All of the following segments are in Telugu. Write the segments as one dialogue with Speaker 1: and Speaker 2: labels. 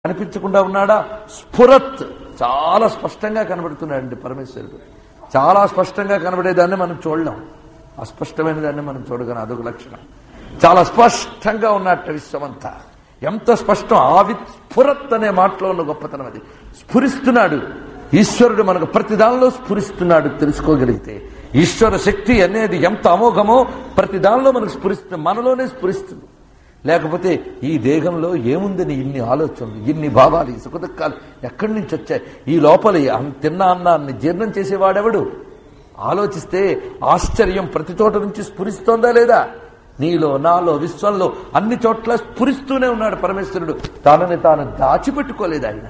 Speaker 1: కనిపించకుండా ఉన్నాడా స్ఫురత్ చాలా స్పష్టంగా కనబడుతున్నాడండి పరమేశ్వరుడు చాలా స్పష్టంగా కనబడేదాన్ని మనం చూడలేం అస్పష్టమైన దాన్ని మనం చూడగలం అదొక లక్షణం చాలా స్పష్టంగా ఉన్నట్ట విశ్వమంతా ఎంత స్పష్టం ఆవి స్ఫురత్ అనే మాటలో ఉన్న గొప్పతనం అది స్ఫురిస్తున్నాడు ఈశ్వరుడు మనకు ప్రతి దానిలో స్ఫురిస్తున్నాడు తెలుసుకోగలిగితే ఈశ్వర శక్తి అనేది ఎంత అమోఘమో ప్రతి దానిలో మనకు స్ఫురిస్తుంది మనలోనే స్ఫురిస్తుంది లేకపోతే ఈ దేహంలో ఏముందని ఇన్ని ఆలోచనలు ఇన్ని భావాలు ఈ సుఖదుఖాలు ఎక్కడి నుంచి వచ్చాయి ఈ లోపల ఈ అన్- తిన్న అన్నాన్ని జీర్ణం చేసేవాడెవడు ఆలోచిస్తే ఆశ్చర్యం ప్రతి చోట నుంచి స్ఫురిస్తోందా లేదా నీలో నాలో విశ్వంలో అన్ని చోట్ల స్ఫురిస్తూనే ఉన్నాడు పరమేశ్వరుడు తనని తాను దాచిపెట్టుకోలేదు ఆయన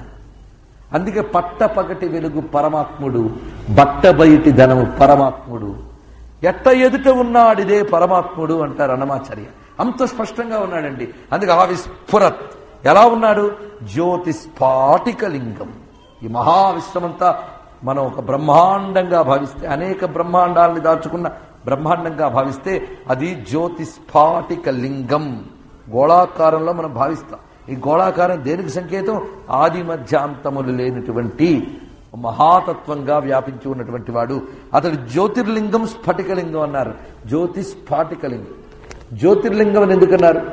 Speaker 1: అందుకే పట్ట పగటి వెలుగు పరమాత్ముడు బట్ట బయటి ధనము పరమాత్ముడు ఎట్ట ఎదుట ఉన్నాడిదే పరమాత్ముడు అంటారు అన్నమాచార్య అంత స్పష్టంగా ఉన్నాడండి అందుకే ఆ విస్ఫురత్ ఎలా ఉన్నాడు జ్యోతి స్ఫాటికలింగం ఈ మహావిశ్వమంతా మనం ఒక బ్రహ్మాండంగా భావిస్తే అనేక బ్రహ్మాండాలని దాచుకున్న బ్రహ్మాండంగా భావిస్తే అది జ్యోతి స్ఫాటిక లింగం గోళాకారంలో మనం భావిస్తాం ఈ గోళాకారం దేనికి సంకేతం ఆది మధ్యాంతములు లేనటువంటి మహాతత్వంగా వ్యాపించి ఉన్నటువంటి వాడు అతడు జ్యోతిర్లింగం స్ఫటికలింగం అన్నారు జ్యోతి స్ఫాటికలింగం జ్యోతిర్లింగం అని ఎందుకన్నారు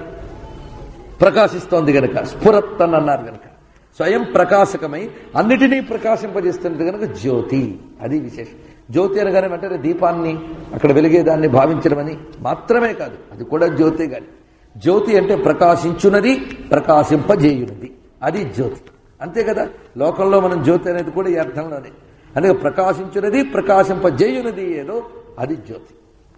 Speaker 1: ప్రకాశిస్తోంది గనక స్ఫురత్ అని అన్నారు గనక స్వయం ప్రకాశకమై అన్నిటినీ ప్రకాశింపజేస్తున్నది గనక జ్యోతి అది విశేషం జ్యోతి అనగానే వెంటనే దీపాన్ని అక్కడ వెలిగేదాన్ని భావించడమని మాత్రమే కాదు అది కూడా జ్యోతి గాని జ్యోతి అంటే ప్రకాశించున్నది ప్రకాశింపజేయున్నది అది జ్యోతి అంతే కదా లోకంలో మనం జ్యోతి అనేది కూడా ఈ అర్థంలోనే అందుకే ప్రకాశించున్నది ప్రకాశింపజేయున్నది ఏదో అది జ్యోతి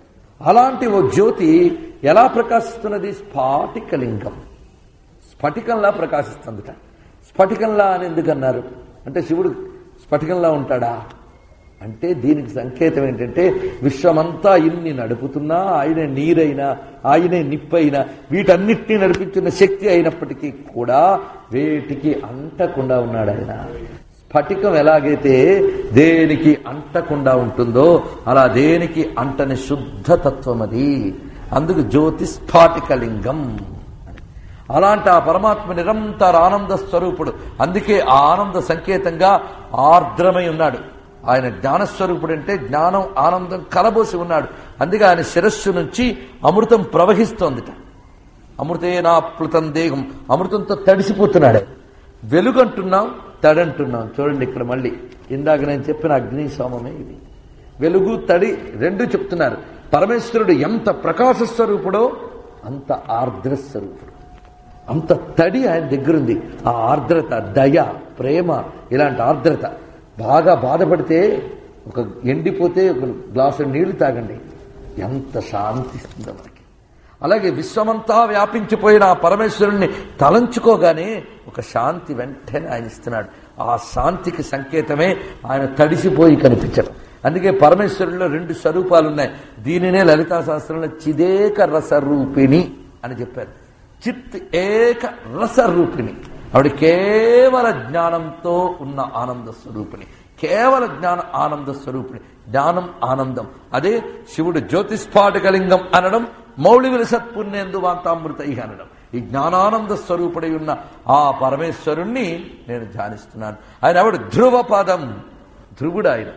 Speaker 1: అలాంటి ఓ జ్యోతి ఎలా ప్రకాశిస్తున్నది స్ఫాటికలింగం స్ఫటికంలా ప్రకాశిస్తుందిట స్ఫటికంలా అని ఎందుకన్నారు అంటే శివుడు స్ఫటికంలా ఉంటాడా అంటే దీనికి సంకేతం ఏంటంటే విశ్వమంతా ఇన్ని నడుపుతున్నా ఆయన నీరైనా ఆయనే నిప్పైనా వీటన్నిటినీ నడిపించిన శక్తి అయినప్పటికీ కూడా వేటికి అంటకుండా ఉన్నాడు ఆయన స్ఫటికం ఎలాగైతే దేనికి అంటకుండా ఉంటుందో అలా దేనికి అంటని శుద్ధ తత్వం అది అందుకు జ్యోతి స్ఫాటికలింగం అలాంటి ఆ పరమాత్మ నిరంతర ఆనంద స్వరూపుడు అందుకే ఆ ఆనంద సంకేతంగా ఆర్ద్రమై ఉన్నాడు ఆయన జ్ఞానస్వరూపుడు అంటే జ్ఞానం ఆనందం కలబోసి ఉన్నాడు అందుకే ఆయన శిరస్సు నుంచి అమృతం ప్రవహిస్తోందిట అమృతేనాప్లుతం దేహం అమృతంతో తడిసిపోతున్నాడు వెలుగంటున్నాం తడంటున్నాం చూడండి ఇక్కడ మళ్ళీ ఇందాక నేను చెప్పిన అగ్ని సోమమే ఇది వెలుగు తడి రెండు చెప్తున్నారు పరమేశ్వరుడు ఎంత ప్రకాశ స్వరూపుడో అంత ఆర్ద్ర స్వరూపుడు అంత తడి ఆయన దగ్గరుంది ఆ ఆర్ద్రత దయ ప్రేమ ఇలాంటి ఆర్ద్రత బాగా బాధపడితే ఒక ఎండిపోతే ఒక గ్లాసు నీళ్లు తాగండి ఎంత శాంతి ఇస్తుందో మనకి అలాగే విశ్వమంతా వ్యాపించిపోయిన ఆ పరమేశ్వరుణ్ణి తలంచుకోగానే ఒక శాంతి వెంటనే ఆయన ఇస్తున్నాడు ఆ శాంతికి సంకేతమే ఆయన తడిసిపోయి కనిపించడం అందుకే పరమేశ్వరుల్లో రెండు స్వరూపాలు ఉన్నాయి దీనినే లలితా శాస్త్రంలో చిదేక రసరూపిణి అని చెప్పారు చిత్ ఏక రసరూపిణి ఆవిడ కేవల జ్ఞానంతో ఉన్న ఆనంద స్వరూపిణి కేవల జ్ఞాన ఆనంద స్వరూపిణి జ్ఞానం ఆనందం అదే శివుడు జ్యోతిస్ఫాటకలింగం అనడం మౌళివుల సత్పుణ్యేందు వాంతామృత అనడం ఈ జ్ఞానానంద స్వరూపుడై ఉన్న ఆ పరమేశ్వరుణ్ణి నేను ధ్యానిస్తున్నాను ఆయన ఎవడు ధ్రువ పదం ధ్రువుడు ఆయన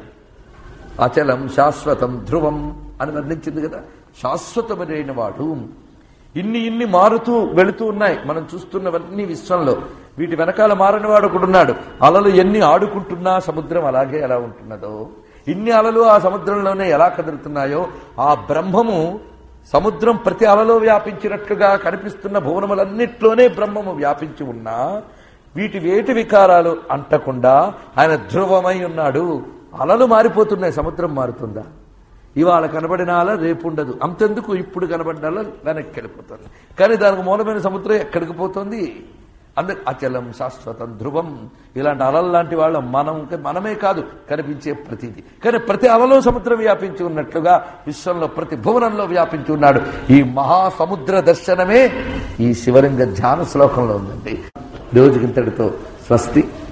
Speaker 1: అచలం శాశ్వతం ధ్రువం అని వర్ణించింది కదా శాశ్వతమైన వాడు ఇన్ని ఇన్ని మారుతూ వెళుతూ ఉన్నాయి మనం చూస్తున్నవన్నీ విశ్వంలో వీటి వెనకాల మారని వాడు ఒకడున్నాడు అలలు ఎన్ని ఆడుకుంటున్నా సముద్రం అలాగే ఎలా ఉంటున్నదో ఇన్ని అలలు ఆ సముద్రంలోనే ఎలా కదులుతున్నాయో ఆ బ్రహ్మము సముద్రం ప్రతి అలలో వ్యాపించినట్లుగా కనిపిస్తున్న భువనములన్నిట్లోనే బ్రహ్మము వ్యాపించి ఉన్నా వీటి వేటి వికారాలు అంటకుండా ఆయన ధ్రువమై ఉన్నాడు అలలు మారిపోతున్నాయి సముద్రం మారుతుందా ఇవాళ కనబడిన అల రేపు ఉండదు అంతెందుకు ఇప్పుడు కనబడిన అల వెనక్కి వెళ్ళిపోతుంది కానీ దానికి మూలమైన సముద్రం ఎక్కడికి పోతుంది అందు అచలం శాశ్వతం ధ్రువం ఇలాంటి అలలు లాంటి వాళ్ళ మనం మనమే కాదు కనిపించే ప్రతిది కానీ ప్రతి అలలో సముద్రం వ్యాపించి ఉన్నట్లుగా విశ్వంలో ప్రతి భువనంలో వ్యాపించి ఉన్నాడు ఈ మహాసముద్ర దర్శనమే ఈ శివలింగ ధ్యాన శ్లోకంలో ఉందండి రోజుకింతటితో స్వస్తి